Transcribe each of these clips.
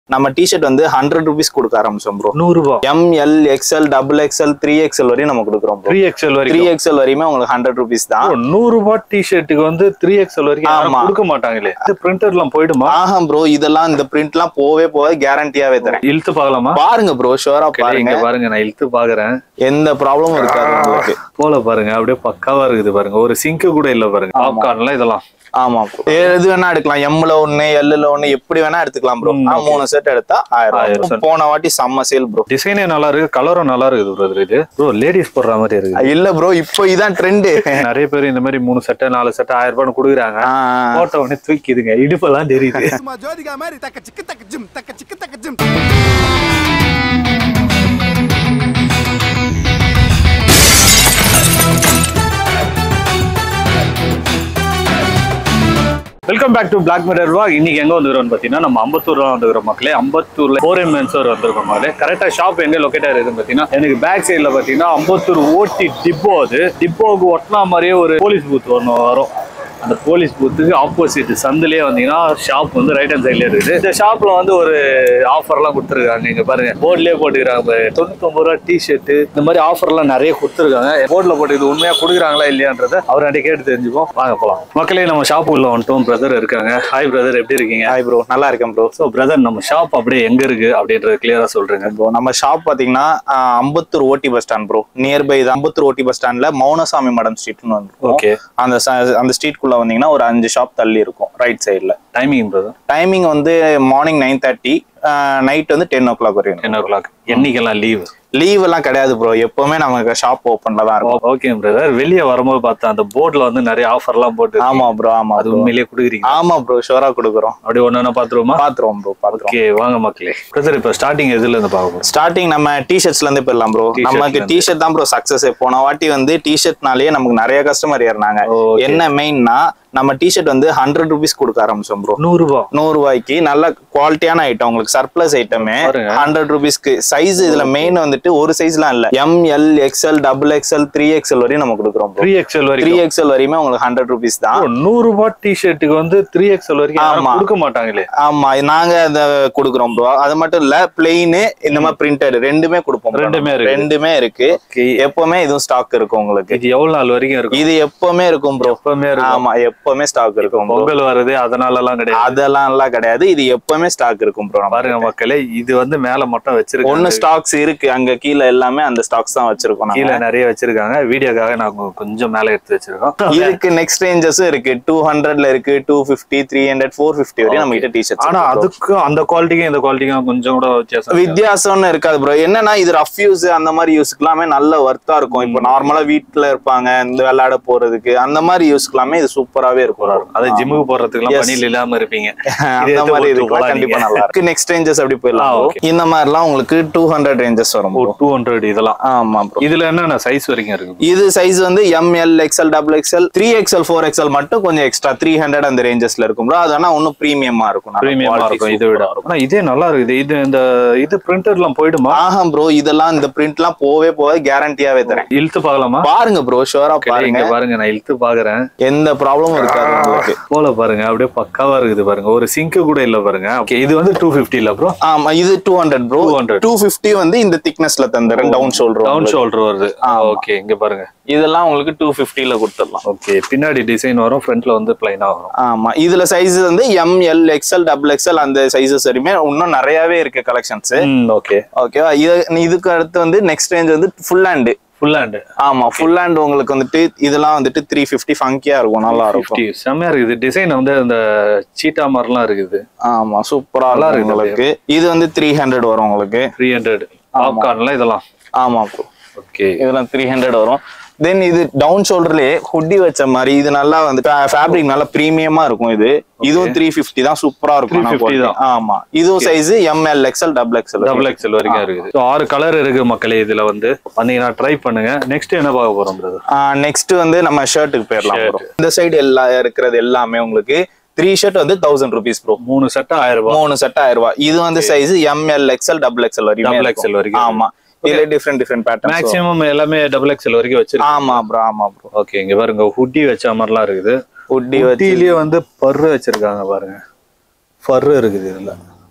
நம்ம டிஷர்ட் வந்து hundred rupees கொடுக்க ஆரம்பிச்சோம் ப்ரோ நூறு ரூபாய் M L XL double XL three XL வரையும் நம்ம கொடுக்குறோம் ப்ரோ த்ரீ எக்ஸ்எல் த்ரீ வரைக்கும் எக்ஸ்எல் வரையுமே உங்களுக்கு ஹண்ட்ரட் ருபீஸ் தான் bro, நூறு ரூபாய் டிஷர்ட்டுக்கு வந்து த்ரீ எக்ஸ்எல் வரைக்கும் யாரும் ஆமா. கொடுக்க மாட்டாங்களே இது பிரிண்டர்லாம் போயிடுமா ஆஹா ப்ரோ இதெல்லாம் இந்த பிரிண்ட்லாம் போவே போவே கேரண்டியாவே தரேன் இழுத்து பார்க்கலாமா பாருங்க ப்ரோ ஷோரா Okay, பாருங்க இங்க பாருங்க நான் இழுத்து பாக்குறேன் எந்த ப்ராப்ளமும் இருக்காது உங்களுக்கு போல பாருங்க அப்படியே பக்காவா இருக்குது பாருங்க ஒரு சிங்க் கூட இல்ல பாருங்க பாப்கார்ன்ல இதெல்லாம் ஆமா bro. எது வேணா எடுக்கலாம் எம்ல ஒண்ணு எல்லுல ஒண்ணு எப்படி வேணா எடுத்துக்கலாம் ப்ரோ ம், okay. மூணு செட் எடுத்தா ஆயிரம் ஆயிரம் ரூபாய். போன வாட்டி செம்ம சேல் ப்ரோ டிசைனே நல்லா இருக்கு கலரும் நல்லா இருக்குது பிரதர் இது ப்ரோ லேடிஸ் போடுற மாதிரி இருக்குது இல்ல ப்ரோ இப்போ இதான் ட்ரெண்டு நிறைய பேர் இந்த மாதிரி மூணு சட்டை நாலு சட்டை ஆயிரம் ரூபாய் கொடுக்குறாங்க போட்ட உடனே தூக்கிதுங்க இடுப்பெல்லாம் தெரியுது சும்மா ஜோதிகா மாதிரி தக்க சிக்கு தக்க ஜிம் தக்க சிக்கு தக்க ஜிம் welcome back to Black Mirror வா இன்னைக்கு எங்க வந்துக்கிறோம் பாத்தீங்கன்னா நம்ம அம்பத்தூர்ல வந்துக்கிறோம் மக்களே அம்பத்தூர்ல ஃபோர் மென்சர் வந்திருக்கோம் மக்களே கரெக்டா ஷாப் எங்க லொக்கேட் ஆயிருக்குன்னு பாத்தீங்கன்னா எனக்கு பேக் சைடுல பாத்தீங்கன்னா அம்பத்தூர் ஓட்டி டிப்போ அது டிப்போவுக்கு ஒட்டினா மாதிரியே ஒரு போலீஸ் பூத் ஒன்று வரும் அந்த போலீஸ் பூத்துக்கு ஆப்போசிட் சந்திலே வந்தீங்கன்னா ஷாப் வந்து ரைட் ஹேண்ட் சைட்ல இருக்குது இந்த ஷாப்ல வந்து ஒரு ஆஃபர்லாம் கொடுத்துருக்காங்க இங்க பாருங்க போர்ட்லயே போட்டுக்கிறாங்க பாரு. தொண்ணூத்தொம்பது ரூபா டி ஷர்ட் இந்த மாதிரி ஆஃபர்லாம் நிறைய கொடுத்துருக்காங்க போர்ட்ல போட்டு இது உண்மையா கொடுக்குறாங்களா இல்லையான்றத அவர் அடி கேட்டு தெரிஞ்சுப்போம் வாங்க போலாம் மக்களே நம்ம ஷாப் உள்ள வந்துட்டோம் பிரதர் இருக்காங்க ஹாய் பிரதர் எப்படி இருக்கீங்க ஹாய் ப்ரோ நல்லா இருக்கேன் ப்ரோ ஸோ பிரதர் நம்ம ஷாப் அப்படியே எங்க இருக்கு அப்படின்றத கிளியரா சொல்றேங்க ப்ரோ நம்ம ஷாப் பாத்தீங்கன்னா ஆஹ், அம்பத்தூர் ஓட்டி பஸ் ஸ்டாண்ட் ப்ரோ நியர்பை இது அம்பத்தூர் ஓட்டி பஸ் ஸ்டாண்ட்ல மௌனசாமி மடம் ஸ்ட்ரீட்னு வந்து ஓகே அந்த ச- அந்த ஸ்ட்ரீட்குள்ள வந்தீங்கன்னா ஒரு அஞ்சு ஷாப் தள்ளி இருக்கும் ரைட் சைடுல டைமிங் பிரதர் டைமிங் வந்து மார்னிங் நைன் தேர்ட்டி நைட் வந்து டென் ஓ கிளாக் வரையும் டென் ஓ கிளாக் என்னைக்கெல்லாம் லீவ் லீவ் எல்லாம் கிடையாது ப்ரோ எப்பவுமே நமக்கு ஷாப் ஓப்பன்ல தான் இருக்கும் ஓகே பிரதர் வெளியே வரும்போது பார்த்தா அந்த போர்ட்ல வந்து நிறைய ஆஃபர்லாம் போட்டு ஆமா ப்ரோ ஆமா அது bro. உண்மையிலேயே கொடுக்குறீங்க ஆமா ப்ரோ ஷோரா கொடுக்குறோம் அப்படியே ஒன்னு பாத்துருவோமா பாத்துருவோம் ப்ரோ பாத்துருவோம் ஓகே வாங்க மக்களே பிரதர் இப்போ ஸ்டார்டிங் எதுல இருந்து பார்க்க போறோம் ஸ்டார்டிங் நம்ம டிஷர்ட்ஸ்ல இருந்து போயிடலாம் ப்ரோ T-shirts ல நமக்கு இருந்து. டிஷர்ட் தான் ப்ரோ சக்சஸ் போன வாட்டி வந்து டிஷர்ட்னாலேயே நமக்கு நிறைய கஸ்டமர் ஏறினாங்க Okay. என்ன மெயின்னா நம்ம டிஷர்ட் வந்து ஹண்ட்ரட் ருபீஸ் கொடுக்க ஆரம்பிச்சோம் ப்ரோ நூறு ரூபாய் நூறு ரூபாய்க்கு நல்ல குவாலிட்டியான ஐட்டம் உங்களுக்கு சர்ப்ளஸ் ஐட்டமே பாருங்க. ஹண்ட்ரட் ருபீஸ்க்கு சைஸ் இதுல மெயின் வந்துட்டு ஒரு சைஸ்லாம் இல்ல M L XL double XL three XL வரையும் நம்ம கொடுக்குறோம் த்ரீ எக்ஸ்எல் த்ரீ வரைக்கும் எக்ஸ்எல் வரையுமே உங்களுக்கு ஹண்ட்ரட் ருபீஸ் தான் bro, நூறு ரூபாய் டிஷர்ட்டுக்கு வந்து த்ரீ எக்ஸ்எல் வரைக்கும் யாரும் ஆமா. கொடுக்க மாட்டாங்களே ஆமா நாங்க அத கொடுக்குறோம் ப்ரோ அது மட்டும் இல்ல பிளெயின் இந்த மாதிரி பிரிண்டட் ரெண்டுமே கொடுப்போம் bro. ரெண்டுமே இருக்கு. ரெண்டுமே இருக்கு Okay. எப்பவுமே இதுவும் ஸ்டாக் இருக்கும் உங்களுக்கு இது எவ்வளவு நாள் வரைக்கும் இருக்கும் இது எப்பவுமே இருக்கும் ப்ரோ எப்பவுமே இருக்கும் ஆமா எப்பவுமே ஸ்டாக் இருக்கும் bro. பொங்கல் வருது அதனால எல்லாம் கிடையாது அதெல்லாம் எல்லாம் கிடையாது இது எப்பவுமே ஸ்டாக் இருக்கும் ப்ரோ பாருங்க மக்களே இது வந்து மேல மட்டும் ஒன்னு வச்சிருக்காங்க ஸ்டாக்ஸ் இருக்கு அங்க கீழே எல்லாமே அந்த ஸ்டாக்ஸ் தான் வச்சிருக்கோம் நாங்க. கீழே நிறைய வச்சிருக்காங்க வீடியோக்காக நாங்க கொஞ்சம் மேல எடுத்து வச்சிருக்கோம் இதுக்கு நெக்ஸ்ட் ரேஞ்சஸும் இருக்கு டூ ஹண்ட்ரட்ல இருக்கு two fifty three hundred four fifty வரையும் நம்ம கிட்ட டிஷர்ட்ஸ் ஆனா அதுக்கும் அந்த குவாலிட்டிக்கும் இந்த குவாலிட்டிக்கும் கொஞ்சம் கூட வித்தியாசம் இருக்கு. வித்தியாசம்னு இருக்காது ப்ரோ என்னன்னா இது ரஃப் யூஸ் அந்த மாதிரி யூஸ்க்கு எல்லாமே நல்ல ஒர்த்தா இருக்கும் இப்போ நார்மலா வீட்ல இருப்பாங்க இந்த விளையாட போறதுக்கு அந்த மாதிரி யூஸ்க்கு எல்லாமே இது சூப்பராவே இருக்கும் அது ஜிம்முக்கு போறதுக்குலாம் Yes. பணியில் இல்லாம இருப்பீங்க அந்த எடுத்து மாதிரி போட்டு இதுக்கெல்லாம் போலாம் கண்டிப்பா நீங்க. நல்லா இருக்கு நெக்ஸ்ட் ரேஞ்சஸ் அப்படி போயிடலாம் ஆ, bro. okay. இந்த மாதிரிலாம் உங்களுக்கு டூ ஹண்ட்ரட் ரேஞ்சஸ் வரும் bro. டூ ஹண்ட்ரட் இதெல்லாம் ஆமா ப்ரோ இதுல என்னென்ன சைஸ் வரைக்கும் இருக்கு இது சைஸ் வந்து M L XL double XL three XL four XL மட்டும் கொஞ்சம் எக்ஸ்ட்ரா த்ரீ ஹண்ட்ரட் அந்த ரேஞ்சஸ்ல இருக்கும் bro. அது ஆனா இன்னும் ப்ரீமியமா இருக்கும் நல்ல பிரீமியமா quality இருக்கும் இதை விட super ஆ இருக்கும். ஆனா இதே நல்லா இருக்குது இது இந்த இது பிரிண்டர்லாம் போயிடுமா ஆஹா ப்ரோ இதெல்லாம் இந்த பிரிண்ட்லாம் போவே போவே கேரண்டியாவே தரேன் இழுத்து பார்க்கலாமா பாருங்க ப்ரோ ஷோரா இங்க பாருங்க பாருங்க நான் இழுத்து பாக்குறேன் எந்த ப்ராப்ளமும் இருக்காது உங்களுக்கு போல பாருங்க அப்படியே பக்காவா இருக்குது பாருங்க ஒரு சிங்க் கூட இல்ல பாருங்க ஓகே இது வந்து டூ பிப்டி இல்ல ப்ரோ ஆமா இது two hundred bro 200. Two fifty வந்து இந்த திக்னஸ்ல தந்துறேன் டவுன் ஷோல்டர் டவுன் ஷோல்டர் வருது ஆமா. ஓகே இங்க பாருங்க இதெல்லாம் உங்களுக்கு டூ பிப்டில கொடுத்துடலாம் ஓகே பின்னாடி டிசைன் வரும் ஃப்ரண்ட்ல வந்து பிளைனா வரும் ஆமா இதுல சைஸ் வந்து M L XL double XL அந்த சைஸஸ் வரையுமே இன்னும் நிறையவே இருக்கு கலெக்ஷன்ஸ் ஓகே ஓகேவா இது இதுக்கு அடுத்து வந்து நெக்ஸ்ட் ரேஞ்ச் வந்து ஃபுல் ஹேண்ட் ஃபுல் ஹேண்ட் ஆமா ஃபுல் ஹேண்ட் உங்களுக்கு வந்துட்டு இதெல்லாம் வந்துட்டு த்ரீ ஃபிஃப்டி ஃபங்கியா இருக்கும் நல்லா இருக்கும் ஃபிஃப்டி செம்மையா இருக்குது டிசைன் வந்து அந்த சீட்டா மாதிரிலாம் இருக்குது ஆமா சூப்பரா நல்லா இருக்கும் இருக்குது உங்களுக்கு இது வந்து த்ரீ ஹண்ட்ரட் வரும் உங்களுக்கு த்ரீ ஹண்ட்ரட் பாப்கார்ன்ல இதெல்லாம் ஆமா ப்ரோ ஓகே இதெல்லாம் த்ரீ ஹண்ட்ரட் வரும் தென் இது டவுன் ஷோல்டர்லயே ஹுட்டி வச்ச மாதிரி இது நல்லா வந்து ஃபேப்ரிக் நல்லா பிரீமியமா இருக்கும் இது இதுவும் த்ரீ ஃபிஃப்டி தான் சூப்பரா இருக்கும் 350 quality. தான். ஆமா இதுவும் size M L XL double XL double XL வரைக்கும் இருக்குது So, ஆறு கலர் இருக்கு மக்களே இதுல வந்து வந்தீங்கன்னா ட்ரை பண்ணுங்க நெக்ஸ்ட் என்ன பார்க்க போறோம் பிரதர் நெக்ஸ்ட் வந்து நம்ம ஷர்ட்டுக்கு போயிடலாம் bro. இந்த சைடு எல்லா இருக்கிறது எல்லாமே உங்களுக்கு த்ரீ ஷர்ட் வந்து தௌசண்ட் ருபீஸ் ப்ரோ மூணு செட் ஆயிரம் ரூபாய் மூணு செட் ஆயிரம் ரூபாய் இது வந்து size M L XL double XL வரைக்கும் Double XL வரைக்கும் ஆமா இதுல டிஃப்ரெண்ட் டிஃப்ரெண்ட் பேட்டர்ன் மேக்ஸிமம் எல்லாமே டபுள் எக்ஸ்எல் வரைக்கும் வச்சிருக்கோம் ஆமா ப்ரோ ஆமா ப்ரோ ஓகே இங்க பாருங்க ஹுட்டி வச்ச மாதிரிலாம் இருக்குது உட்டி வச்சு ஹுட்டிலேயே வந்து பர்ரு வச்சிருக்காங்க பாருங்க பர்ரு இருக்குது இதுல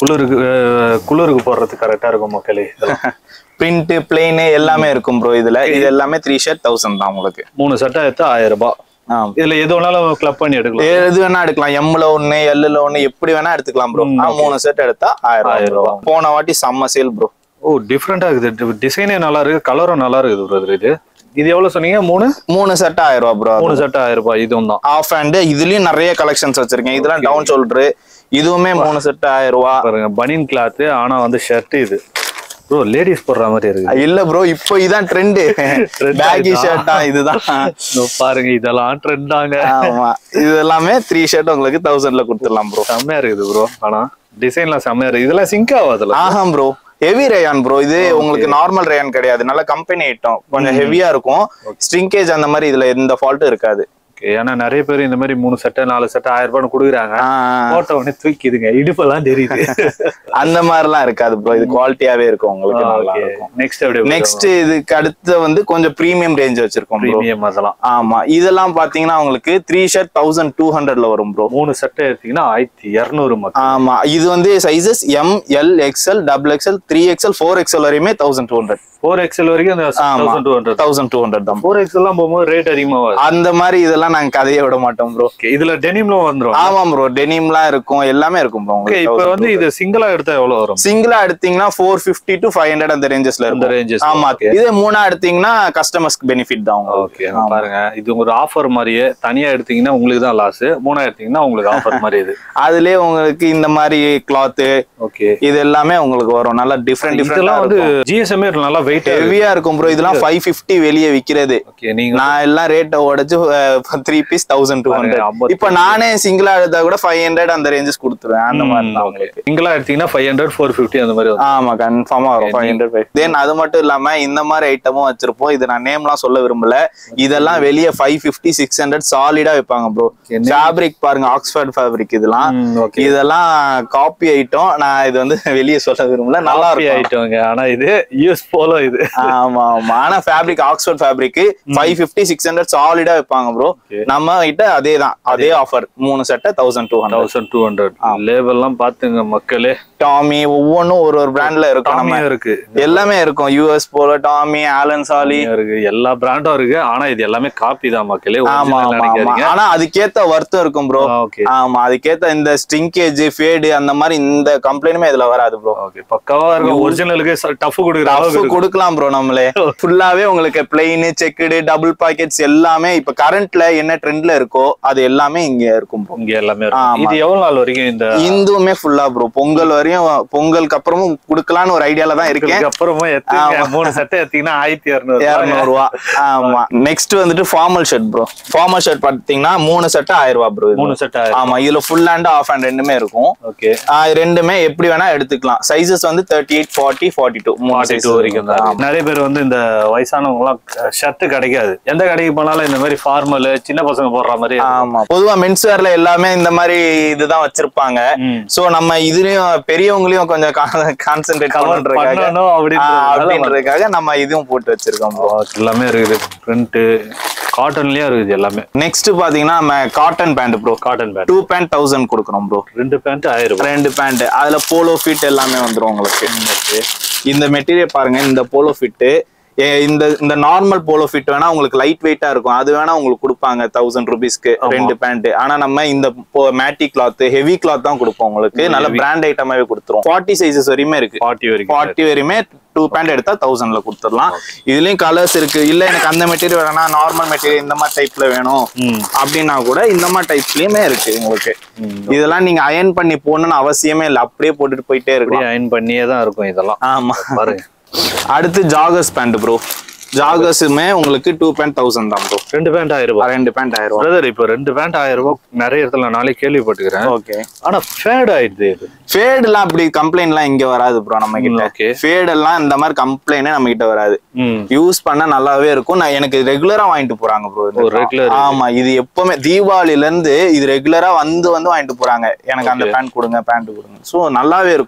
குளிருக்கு அஹ், குளிருக்கு போடுறதுக்கு கரெக்டா இருக்கும் மக்களே இதெல்லாம். பிரிண்ட் பிளெயின் எல்லாமே இருக்கும் ப்ரோ இதுல இது எல்லாமே த்ரீ ஷர்ட் தௌசண்ட் தான் உங்களுக்கு மூணு சட்டை எடுத்தா ஆயிரம் ரூபாய் ஆமா இதுல எது வேணாலும் கிளப் பண்ணி எடுக்கலாம் எது வேணா எடுக்கலாம் எம்ல ஒண்ணு எல்லுல ஒண்ணு எப்படி வேணா எடுத்துக்கலாம் ப்ரோ ம், மூணு செட் எடுத்தா ஆயிரம் ஆயிரம் ரூபாய் bro. போன வாட்டி செம்ம சேல் ப்ரோ ஓ டிஃப்ரெண்டா இருக்குது டிசைனே நல்லா இருக்கு கலரும் நல்லா இருக்குது பிரதர் இது இது எவ்வளவு சொன்னீங்க மூணு மூணு செட் ஆயிரம் ரூபாய் ப்ரோ மூணு சட்டை ஆயிரம் ரூபாய் இதுவும் தான் ஆஃப் ஹேண்ட் இதுலயும் நிறைய கலெக்ஷன்ஸ் வச்சிருக்கேன் இதெல்லாம் டவுன் ஷோல்டர் இதுவுமே மூணு செட் ஆயிரம் ரூபாய் பாருங்க பனியன் கிளாத் ஆனா வந்து ஷர்ட் இது ப்ரோ லேடிஸ் போடுற மாதிரி இருக்கு இல்ல ப்ரோ இப்போ இதான் ட்ரெண்ட் Trend பேகி ஆயிட்டா? ஷர்ட்டா இதுதான் இதோ பாருங்க இதெல்லாம் ட்ரெண்டாங்க ஆமா இது எல்லாமே த்ரீ ஷர்ட் உங்களுக்கு தௌசண்ட்ல கொடுத்துடலாம் ப்ரோ செம்மையா இருக்குது ப்ரோ ஆனா டிசைன்லாம் செம்மையா இருக்கு இதெல்லாம் சிங்க் ஆகாதுல ஆஹாம் ப்ரோ ஹெவி ரேயான் ப்ரோ இது உங்களுக்கு நார்மல் ரேயான் கிடையாது நல்ல கம்பெனி ஐட்டம் கொஞ்சம் ஹெவியா இருக்கும் ஸ்ட்ரிங்கேஜ் அந்த மாதிரி இதுல எந்த ஃபால்ட்டும் இருக்காது Okay, ஏன்னா நிறைய பேர் இந்த மாதிரி மூணு சட்டை நாலு சட்டை ஆயிரம் ரூபாய்னு கொடுக்குறாங்க ஆஹ் போட்ட உடனே தூக்கிதுங்க இடுப்பெல்லாம் தெரியுது அந்த மாதிரிலாம் இருக்காது ப்ரோ இது குவாலிட்டியாவே இருக்கும் உங்களுக்கு நல்லா இருக்கும் நெக்ஸ்ட் அப்படியே நெக்ஸ்ட் இதுக்கு அடுத்து வந்து கொஞ்சம் பிரீமியம் ரேஞ்ச் வச்சிருக்கோம் ப்ரோ பிரீமியம் அதெல்லாம் ஆமா இதெல்லாம் பாத்தீங்கன்னா உங்களுக்கு த்ரீ ஷர்ட் தௌசண்ட் டூ ஹண்ட்ரட்ல வரும் ப்ரோ மூணு சட்டை எடுத்தீங்கன்னா ஆயிரத்தி இரநூறு மக்கள் ஆமா இது வந்து sizes M L XL double XL three XL four XL வரையுமே thousand two hundred four XL வரைக்கும் இந்த ஆமா thousand two hundred thousand two hundred தான் ஃபோர் எக்ஸ்எல் எல்லாம் போகும்போது ரேட் அதிகமாக அந்த மாதிரி இதெல்லாம் நாங்க கதையை விட மாட்டோம் ப்ரோ ஓகே இதுல டெனிம்ல வந்துரும் ஆமா ப்ரோ டெனிம்லாம் இருக்கும் எல்லாமே இருக்கும் ப்ரோ ஓகே இப்போ வந்து இது சிங்கிளா எடுத்தா எவ்வளவு வரும் சிங்கிளா எடுத்தீங்கன்னா four fifty to five hundred அந்த ரேஞ்சஸ்ல அந்த இருக்கும் ரேஞ்சஸ் ஆமா இதே மூணா எடுத்தீங்கன்னா கஸ்டமர்ஸ்க்கு பெனிஃபிட் தான் உங்களுக்கு ஓகே பாருங்க இது ஒரு ஆஃபர் மாதிரியே தனியா எடுத்தீங்கன்னா உங்களுக்கு தான் லாஸ் மூணா எடுத்தீங்கன்னா உங்களுக்கு ஆஃபர் மாதிரி இது அதுலயே உங்களுக்கு இந்த மாதிரி கிளாத் ஓகே இது எல்லாமே உங்களுக்கு வரும் நல்லா டிஃப்ரெண்ட் இதெல்லாம் டிஃப்ரெண்டா வந்து ஜிஎஸ்எம்ஏ நல்லா வெயிட் ஹெவியா இருக்கும் ப்ரோ இதெல்லாம் ஃபைவ் ஃபிஃப்டி வெளியே விக்கிறது ஓகே நீங்க நான் எல்லாம் ரேட்டை உடைச்சு த்ரீ பீஸ் தௌசண்ட் டூ பாருங்க, ஹண்ட்ரட் ஐம்பத்தி இப்ப நானே சிங்கிளா எடுத்தா கூட ஃபைவ் ஹண்ட்ரட் அந்த ரேஞ்சஸ் கொடுத்துருவேன் அந்த மாதிரி தான் உங்களுக்கு சிங்கிளா எடுத்தீங்கன்னா ஃபைவ் ஹண்ட்ரட் ஃபோர் ஃபிஃப்டி அந்த மாதிரி வரும் ஆமா கன்ஃபார்மா வரும் ஃபைவ் ஹண்ட்ரட் ஃபைவ் தென் அது மட்டும் இல்லாம இந்த மாதிரி ஐட்டமும் வச்சிருப்போம் இது நான் நேம்லாம் சொல்ல விரும்பல இதெல்லாம் வெளியே ஃபைவ் ஃபிஃப்டி சிக்ஸ் ஹண்ட்ரட் சாலிடா வைப்பாங்க ப்ரோ ஃபேப்ரிக் பாருங்க ஆக்ஸ்ஃபோர்ட் ஃபேப்ரிக் இதெல்லாம் ஓகே இதெல்லாம் காப்பி ஐட்டம் நான் இது வந்து வெளியே சொல்ல விரும்பல நல்லா இருக்கும் ஆயிட்டோங்க ஆனா இது யூஸ் போல இது ஆமா ஆமா ஆனா fabric Oxford fabric five fifty six hundred சாலிடா வைப்பாங்க ப்ரோ Okay. நம்ம கிட்ட அதே தான் அதே ஆஃபர் மூணு சட்டை thousand two hundred thousand two hundred லேவல்லாம் பாத்துங்க மக்களே டாமி ஒவ்வொன்றும் ஒரு ஒரு பிராண்ட்ல இருக்கும் நம்ம டாமியா இருக்கு எல்லாமே இருக்கும் யூஎஸ் போல டாமி ஆலன் சாலி டாமியா இருக்கு எல்லா பிராண்டும் இருக்கு ஆனா இது எல்லாமே காப்பி தான் மக்களே ஆமா original ஆமா ஆமா நினைக்காதீங்க ஆனா அதுக்கேத்த வருத்தம் இருக்கும் ப்ரோ ஓகே ஆமா அதுக்கேத்த இந்த ஸ்ட்ரிங்கேஜ் ஃபேடு அந்த மாதிரி இந்த கம்ப்ளைண்ட்டுமே இதுல வராது ப்ரோ ஓகே பக்காவா இருக்கும் ஒரிஜினலுக்கு டஃப் கொடுக்குற அளவுக்கு டஃப் இருக்கும். கொடுக்கலாம் ப்ரோ நம்மளே ஃபுல்லாவே உங்களுக்கு பிளெயின் செக்குடு டபுள் பாக்கெட்ஸ் எல்லாமே இப்ப கரண்ட்ல என்ன ட்ரெண்ட்ல இருக்கோ அது எல்லாமே இங்க இருக்கும் ப்ரோ இங்க எல்லாமே இருக்கும் ஆமா. இது எவ்வளவு நாள் வரைக்கும் இந்த இந்துவுமே ஃபுல்லா ப்ரோ பொங்கல் வரையும் பொங்கலுக்கு அப்புறமும் குடுக்கலான்னு ஒரு ஐடியால தான் இருக்கேன் இதுக்கு அப்புறமா எத்தீங்க மூணு சட்டை எத்தீங்கன்னா ஆயிரத்தி இரநூறு இருநூறு ரூபா ஆமா நெக்ஸ்ட் வந்துட்டு formal shirt bro formal shirt பாத்தீங்கன்னா மூணு சட்டை ஆயிரம் ரூபா ப்ரோ மூணு சட்டை ஆமா இதுல ஃபுல் ஹேண்ட் ஆஃப் ஹேண்ட் ரெண்டுமே இருக்கும் ஓகே ஆஹ் ரெண்டுமே எப்படி வேணா எடுத்துக்கலாம் சைஸஸ் வந்து thirty eight forty forty two forty two வரைக்கும் தான் நிறைய பேர் வந்து இந்த வயசானவங்க எல்லாம் ஷர்ட் கிடைக்காது எந்த கடைக்கு போனாலும் இந்த மாதிரி ஃபார்மல் சின்ன பசங்க போடுற மாதிரி ஆமா பொதுவா மென்ஸ் வேர்ல எல்லாமே இந்த மாதிரி இதுதான் வச்சிருப்பாங்க ம். சோ நம்ம இதுலயும் பெரியவங்களையும் கொஞ்சம் கான்சென்ட்ரேட் Cover பண்றதுக்காக பண்ணணும் ஆஹ் அப்படின்றதுனால அப்படின்றதுக்காக நம்ம இதுவும் போட்டு வச்சிருக்கோம் bro. எல்லாமே இருக்குது பிரிண்ட் காட்டன்லயும் இருக்குது எல்லாமே நெக்ஸ்ட் பாத்தீங்கன்னா நம்ம cotton pant bro cotton pant two pant thousand கொடுக்குறோம் ப்ரோ ரெண்டு பேண்ட் ஆயிரம் ரூபாய் ரெண்டு பேண்ட் அதுல போலோ ஃபிட் எல்லாமே வந்துரும் உங்களுக்கு இந்த மெட்டீரியல் பாருங்க இந்த போலோ ஃபிட்டு இந்த இந்த நார்மல் போலோ ஃபிட் வேணா உங்களுக்கு லைட் வெயிட்டா இருக்கும் அது வேணா உங்களுக்கு கொடுப்பாங்க தௌசண்ட் ருபீஸ்க்கு ரெண்டு பேண்ட் ஆனா நம்ம இந்த மேட்டி கிளாத் ஹெவி கிளாத் தான் கொடுப்போம் உங்களுக்கு நல்ல பிராண்ட் ஐட்டமாவே கொடுத்துரும் ஃபார்ட்டி சைஸஸ் வரையுமே இருக்கு ஃபார்ட்டி வரைக்கும் ஃபார்ட்டி வரையுமே டூ பேண்ட் எடுத்தா தௌசண்ட்ல கொடுத்துடலாம் இதுலயும் கலர்ஸ் இருக்கு இல்ல எனக்கு அந்த மெட்டீரியல் வேணா நார்மல் மெட்டீரியல் இந்த மாதிரி டைப்ல வேணும் ம். அப்படின்னா கூட இந்த மாதிரி டைப்லயுமே இருக்கு உங்களுக்கு இதெல்லாம் நீங்க அயன் பண்ணி போடணும்னு அவசியமே இல்லை அப்படியே போட்டுட்டு போயிட்டே இருக்கலாம் அப்படியே அயன் பண்ணியே தான் இருக்கும் இதெல்லாம் ஆமா பாருங்க அடுத்து ஜாகர்ஸ் பேண்ட் ப்ரோ ஜாகர்ஸுமே உங்களுக்கு டூ பேண்ட் தௌசண்ட் தான் ப்ரோ ரெண்டு பேண்ட் ஆயிரம் ரூபாய் ரெண்டு பேண்ட் ஆயிரம் ரூபாய் பிரதர் இப்போ ரெண்டு பேண்ட் ஆயிரம் ரூபாய் நிறைய இடத்துல நான் நாளே கேள்விப்பட்டுக்கிறேன் ஓகே ஆனா ஃபேட் ஆயிடுது இது ஃபேடுலாம் அப்படி கம்ப்ளைண்ட்லாம் இங்க வராது ப்ரோ நம்ம கிட்ட okay. ஃபேடெல்லாம் இந்த மாதிரி கம்ப்ளைண்டே நம்ம கிட்ட வராது ம் யூஸ் பண்ண நல்லாவே இருக்கும் நான் எனக்கு ரெகுலரா வாங்கிட்டு போறாங்க ப்ரோ ஓ, regular. ஆமா இது எப்பவுமே தீபாவளில இருந்து இது ரெகுலரா வந்து வந்து வாங்கிட்டு போறாங்க எனக்கு அந்த பேண்ட் கொடுங்க பேண்ட் கொடுங்க சோ நல்லாவே இருக்கும்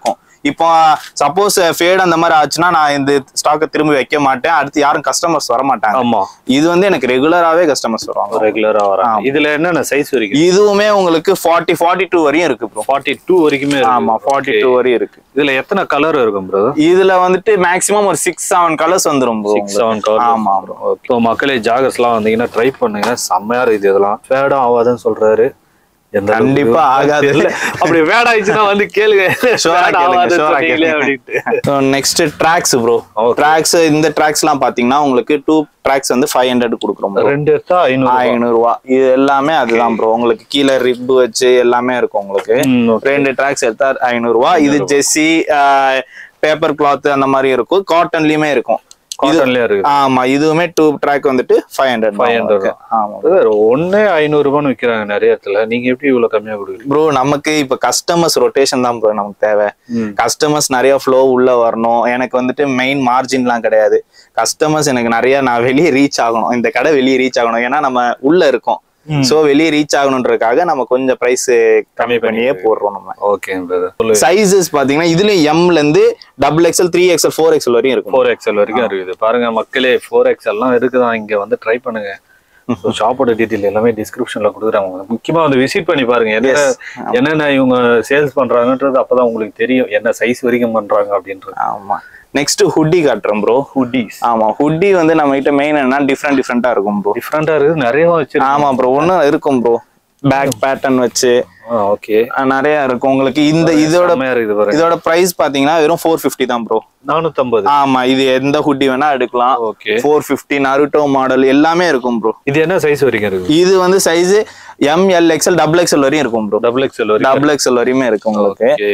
இப்போ சப்போஸ் ஃபேட் அந்த மாதிரி ஆச்சுன்னா நான் இந்த ஸ்டாக்கை திரும்பி வைக்க மாட்டேன் அடுத்து யாரும் கஸ்டமர்ஸ் வர மாட்டாங்க ஆமா இது வந்து எனக்கு ரெகுலராகவே கஸ்டமர்ஸ் வருவாங்க ரெகுலரா வராங்க இதுல என்னென்ன சைஸ் வரைக்கும் இதுவுமே உங்களுக்கு ஃபார்ட்டி ஃபார்ட்டி டூ வரையும் இருக்கு ப்ரோ ஃபார்ட்டி டூ வரைக்குமே இருக்கு. ஆமா ஃபார்ட்டி டூ வரையும் இருக்கு இதுல எத்தனை கலர் இருக்கும் ப்ரோ இதுல வந்துட்டு மேக்ஸிமம் ஒரு சிக்ஸ் செவன் கலர்ஸ் வந்துரும் bro சிக்ஸ் செவன் உங்களுக்கு. கலர் ஆமா bro. ஸோ மக்களே ஜாகர்ஸ்லாம் வந்தீங்கன்னா ட்ரை பண்ணுங்க செம்மையா இருக்குது இதெல்லாம் ஃபேடும் ஆகாதுன்னு சொல்றாரு எந்த அளவுக்கு கண்டிப்பா ஆகாது. தெரியல. அப்படி வேட் ஆயிடுச்சுன்னா வந்து கேளுங்க Sure ஆ Fade கேளுங்க, ஆகாதுன்னு sure ஆ சொன்னீங்களே கேளுங்க. அப்படின்ட்டு next tracks bro Okay. Tracks இந்த ட்ராக்ஸ் எல்லாம் பாத்தீங்கன்னா உங்களுக்கு டூ ட்ராக்ஸ் வந்து ஃபைவ் ஹண்ட்ரட் கொடுக்குறோம் bro. ரெண்டு எடுத்தா ஐநூறு ஐநூறு ரூபா இது எல்லாமே அதுதான் ப்ரோ உங்களுக்கு கீழே ரிப் வச்சு எல்லாமே இருக்கும் உங்களுக்கு ம், okay. ரெண்டு ட்ராக்ஸ் எடுத்தா ஐநூறு ரூபா இது ஜெஸ்ஸி பேப்பர் கிளாத் அந்த மாதிரி இருக்கும் காட்டன்லயுமே இருக்கும் காட்டன்லயே இருக்குது ஆமா இதுவுமே டூ ட்ராக் வந்துட்டு ஃபைவ் ஹண்ட்ரட் 500 ஆமா Brother, ஒண்ணே ஐநூறு ரூபான்னு விக்கிறாங்க நிறைய இடத்துல நீங்க எப்படி இவ்வளவு கம்மியா கொடுக்குறீங்க ப்ரோ நமக்கு இப்ப கஸ்டமர்ஸ் ரொட்டேஷன் தான் ப்ரோ நமக்கு தேவை ம். கஸ்டமர்ஸ் நிறைய ஃப்ளோ உள்ள வரணும் எனக்கு வந்துட்டு மெயின் மார்ஜின்லாம் கிடையாது கஸ்டமர்ஸ் எனக்கு நிறைய நான் வெளியே ரீச் ஆகணும் இந்த கடை வெளியே ரீச் ஆகணும் ஏன்னா நம்ம உள்ள இருக்கோம் சோ வெளியே ரீச் ஆகணுன்றதுக்காக நம்ம கொஞ்சம் பிரைஸ் கம்மி பண்ணியே போடுறோம் நம்ம ஓகே பிரதர் சைஸஸ் பாத்தீங்கன்னா இதுல எம்ல இருந்து double XL three XL four XL வரையும் இருக்கும் ஃபோர் எக்ஸ்எல் வரைக்கும் இருக்குது பாருங்க மக்களே ஃபோர் எக்ஸ்எல்லாம் இருக்குதான் இங்க வந்து ட்ரை பண்ணுங்க ஷாப்போட டீட்டெயில் எல்லாமே டிஸ்கிரிப்ஷன்ல கொடுக்குறாங்க முக்கியமா வந்து விசிட் பண்ணி பாருங்க என்ன என்னென்ன இவங்க சேல்ஸ் பண்றாங்கன்றது அப்பதான் உங்களுக்கு தெரியும் என்ன சைஸ் வரைக்கும் பண்றாங்க அப்படின்றது ஆமா நெக்ஸ்ட் ஹுட்டி காட்டுறோம் ப்ரோ ஹுட்டிஸ் ஆமா ஹுட்டி வந்து நம்ம கிட்ட மெயின் என்ன டிஃப்ரெண்ட் டிஃப்ரெண்டா இருக்கும் ப்ரோ டிஃப்ரெண்டா இருக்குது நிறைய வச்சிருக்கோம் ஆமா ப்ரோ ஒண்ணு இருக்கும் ப்ரோ பேக் பேட்டர்ன் வச்சு ஓகே அஹ் நிறைய இருக்கும் உங்களுக்கு இந்த இதோட செம்மையா இருக்குது பாருங்க இதோட பிரைஸ் பாத்தீங்கன்னா வெறும் ஃபோர் ஃபிஃப்டி தான் ப்ரோ நானூத்தம்பது ஆமா இது எந்த ஹுட்டி வேணா எடுக்கலாம் okay four fifty Naruto model எல்லாமே இருக்கும் ப்ரோ இது என்ன சைஸ் வரைக்கும் இருக்கு இது வந்து size M L XL double XL வரையும் இருக்கும் ப்ரோ டபுள் எக்ஸ்எல் வரைக்கும் டபுள் எக்ஸ்எல் வரையுமே இருக்கு உங்களுக்கு ஓகே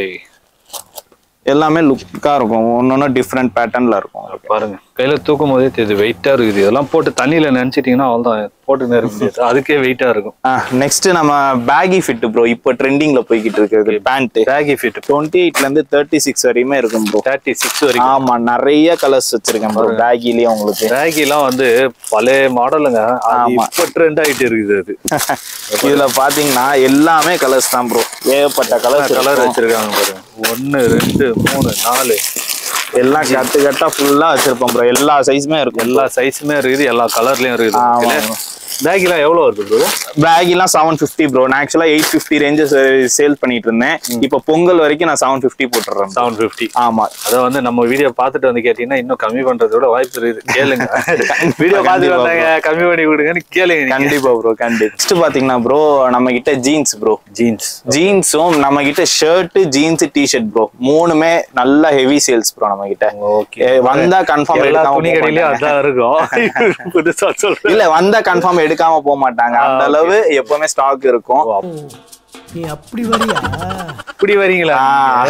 எல்லாமே லுக்கா இருக்கும் ஒன்னொன்னு டிஃப்ரெண்ட் பேட்டர்ன்ல இருக்கும் பாருங்க கையில தூக்கும் போதே தெரியுது வெயிட்டா இருக்குது இதெல்லாம் போட்டு தண்ணியில நினைச்சிட்டீங்கன்னா அவ்வளவுதான் போட்டு இருக்க முடியாது அதுக்கே வெயிட்டா இருக்கும் நெக்ஸ்ட் நம்ம பேகி ஃபிட் ப்ரோ இப்போ ட்ரெண்டிங்ல போய்கிட்டு இருக்குது பேண்ட் பேகி ஃபிட் டுவெண்ட்டி எயிட்ல இருந்து தேர்ட்டி சிக்ஸ் வரையுமே இருக்கும் ப்ரோ தேர்ட்டி சிக்ஸ் வரைக்கும் ஆமா நிறைய கலர்ஸ் வச்சிருக்கேன் ப்ரோ பேகிலேயே உங்களுக்கு பேகி எல்லாம் வந்து பழைய மாடலுங்க அது ஆமா. இப்ப ட்ரெண்ட் ஆயிட்டு இருக்குது அது இதுல பாத்தீங்கன்னா எல்லாமே கலர்ஸ் தான் ப்ரோ ஏகப்பட்ட கலர்ஸ் கலர் வச்சிருக்காங்க பாருங்க ஒன்னு ரெண்டு மூணு நாலு எல்லாம் கட்டு கட்டா ஃபுல்லா வச்சிருப்போம் ப்ரோ எல்லா சைஸுமே இருக்கும் எல்லா சைஸுமே இருக்குது எல்லா கலர்லயும் ஆமா. இருக்குது பேக் எல்லாம் எவ்வளவு வருது ப்ரோ பேகிலாம் செவன் ஃபிஃப்டி ப்ரோ நான் ஆக்சுவலா எயிட் ஃபிஃப்டி ரேஞ்சஸ் சேல் பண்ணிட்டு இருந்தேன் இப்போ பொங்கல் வரைக்கும் நான் செவன் ஃபிஃப்டி போட்டுறேன் செவன் ஃபிஃப்டி ஆமா அத வந்து நம்ம வீடியோ பார்த்துட்டு வந்து கேட்டீங்கன்னா இன்னும் கம்மி பண்றதோட வாய்ப்பு இருக்குது கேளுங்க வீடியோ பார்த்துட்டு கண்டிப்பா வந்தாங்க கம்மி பண்ணி கொடுங்கன்னு கேளுங்க நீங்க. கண்டிப்பா ப்ரோ கண்டிப்பா நெக்ஸ்ட் பாத்தீங்கன்னா ப்ரோ நம்ம கிட்ட ஜீன்ஸ் ப்ரோ ஜீன்ஸ் ஜீன்ஸும் நம்ம கிட்ட ஷர்ட் ஜீன்ஸ் டிஷர்ட் ப்ரோ மூணுமே நல்ல ஹெவி சேல்ஸ் ப்ரோ நம்ம கிட்ட ஓகே ஏ, வந்தா கன்ஃபார்ம் எல்லா எடுக்காம துணி போக கடையிலயும் மாட்டாங்க. அதான் இருக்கும் புதுசா சொல்றேன் இல்ல வந்தா கன்ஃபார்ம் எடுக்காம போக மாட்டாங்க அந்த அளவு எப்பவுமே ஸ்டாக் இருக்கும் நீ அப்படி வரியா இப்படி வரீங்களா ஆ.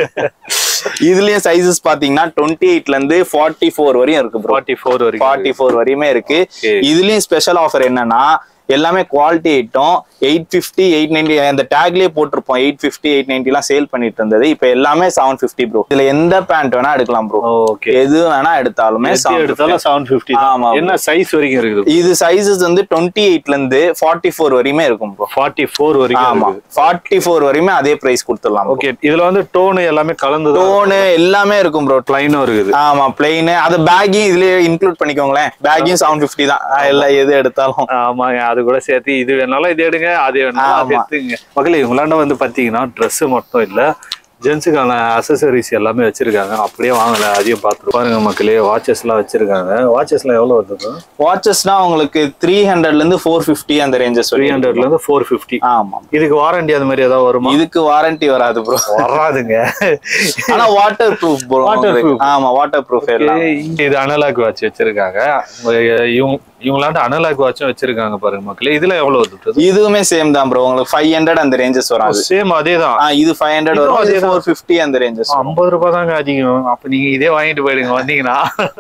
இதுலயும் சைஸஸ் பாத்தீங்கன்னா டுவெண்ட்டி எயிட்ல இருந்து ஃபார்ட்டி ஃபோர் வரையும் இருக்கு ப்ரோ ஃபார்ட்டி ஃபோர் வரைக்கும் ஃபார்ட்டி ஃபோர் வரையுமே இருக்கு Okay. இதுலயும் ஸ்பெஷல் ஆஃபர் என்னன்னா எல்லாமே quality item eight fifty eight ninety அந்த டேக்லயே போட்டிருப்போம் எயிட் ஃபிஃப்டி எயிட் நைன்டிலாம் சேல் பண்ணிட்டு இருந்தது இப்போ எல்லாமே செவன் ஃபிஃப்டி ப்ரோ இதுல எந்த பேண்ட் வேணா எடுக்கலாம் ப்ரோ ஓகே எது வேணா எடுத்தாலுமே எது 750. எடுத்தாலும் செவன் ஃபிஃப்டி ஆமா. என்ன சைஸ் வரைக்கும் இருக்குது இது சைஸஸ் வந்து டுவெண்ட்டி எயிட்ல இருந்து ஃபார்ட்டி ஃபோர் வரையுமே இருக்கும் ப்ரோ ஃபார்ட்டி ஃபோர் வரைக்கும் ஆமா இருக்குது ஃபார்ட்டி ஃபோர் வரையுமே அதே பிரைஸ் கொடுத்துடலாம் ஓகே இதுல வந்து டோனு எல்லாமே கலந்து டோனு எல்லாமே இருக்கும் ப்ரோ லைனும் இருக்குது ஆமா பிளெயின் அது பேக்கையும் இதுலயே இன்க்ளூட் பண்ணிக்கோங்களேன் பேக்கையும் செவன் ஃபிஃப்டி தான் எல்லாம் எது எடுத்தாலும் ஆமாங்க அது கூட சேர்த்து இது வேணாலும் இது எடுங்க அது வேணாலும் அது ஆமா. எடுத்துங்க மக்களே இவங்களாண்ட வந்து பாத்தீங்கன்னா Dress மட்டும் இல்ல ஜென்ஸுக்கான அசசரிஸ் எல்லாமே வச்சிருக்காங்க அப்படியே வாங்கல அதையும் பார்த்துட்டு பாருங்க மக்களே வாட்சஸ் எல்லாம் வச்சிருக்காங்க வாட்சஸ் எல்லாம் எவ்வளவு வருது வாட்சஸ்னா உங்களுக்கு த்ரீ ஹண்ட்ரட்ல இருந்து ஃபோர் ஃபிஃப்டி அந்த ரேஞ்சஸ் த்ரீ ஹண்ட்ரட்ல இருந்து ஃபோர் ஃபிஃப்டி ஆமா இதுக்கு வாரண்டி அது மாதிரி ஏதாவது வருமா இதுக்கு வாரண்டி வராது ப்ரோ வராதுங்க ஆனா வாட்டர் ப்ரூஃப் ப்ரோ Waterproof. ஆமா வாட்டர் ப்ரூஃப் எல்லாம் Okay, இது அனலாக் வாட்ச் வச்சிருக்காங்க இவங்க இவங்களாண்ட அனலாக் வாட்சும் வச்சிருக்காங்க பாருங்க மக்களே இதுல எவ்வளவு வருது இதுவுமே சேம் தான் ப்ரோ உங்களுக்கு ஃபைவ் ஹண்ட்ரட் அந்த ரேஞ்சஸ் வராது சேம் அதே தான் ஆ, இது ஃபைவ் ஹண்ட்ரட் இதுவும் வரும் அதேதான். ஃபோர் ஃபிஃப்டி அந்த ரேஞ்சஸ் ஐம்பது ரூபாய் தாங்க அதிகம் அப்ப நீங்க இதே வாங்கிட்டு போயிடுங்க வந்தீங்கன்னா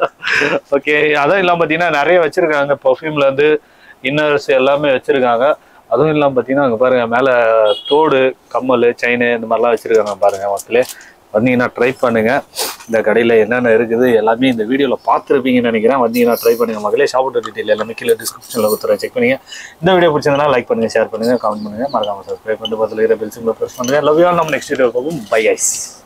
ஓகே அதான் இல்லாம பாத்தீங்கன்னா நிறைய வச்சிருக்காங்க பர்ஃப்யூம்ல இருந்து இன்னர்ஸ் எல்லாமே வச்சிருக்காங்க அதுவும் இல்லாம பாத்தீங்கன்னா அங்க பாருங்க மேல தோடு கம்மல் செயின் இந்த மாதிரிலாம் வச்சிருக்காங்க பாருங்க மக்களே வந்தீங்கன்னா ட்ரை பண்ணுங்க இந்த கடையில என்னென்ன இருக்குது எல்லாமே இந்த வீடியோல பார்த்துருப்பீங்கன்னு நினைக்கிறேன் வந்தீங்கன்னா ட்ரை பண்ணுங்க மக்களே ஷாப் டீட்டெயில் எல்லாமே கீழே டிஸ்கிரிப்ஷன்ல கொடுத்துறேன் செக் பண்ணுங்க இந்த வீடியோ பிடிச்சதுன்னா லைக் பண்ணுங்க ஷேர் பண்ணுங்க கமெண்ட் பண்ணுங்க மறக்காம சப்ஸ்கிரைப் பண்ணிட்டு பக்கத்துல இருக்கிற பெல் சிம்பிள் ப்ரெஸ் பண்ணுங்க லவ் யூ நம்ம நெக்ஸ்ட் வீடியோ போகும் பை ஐஸ்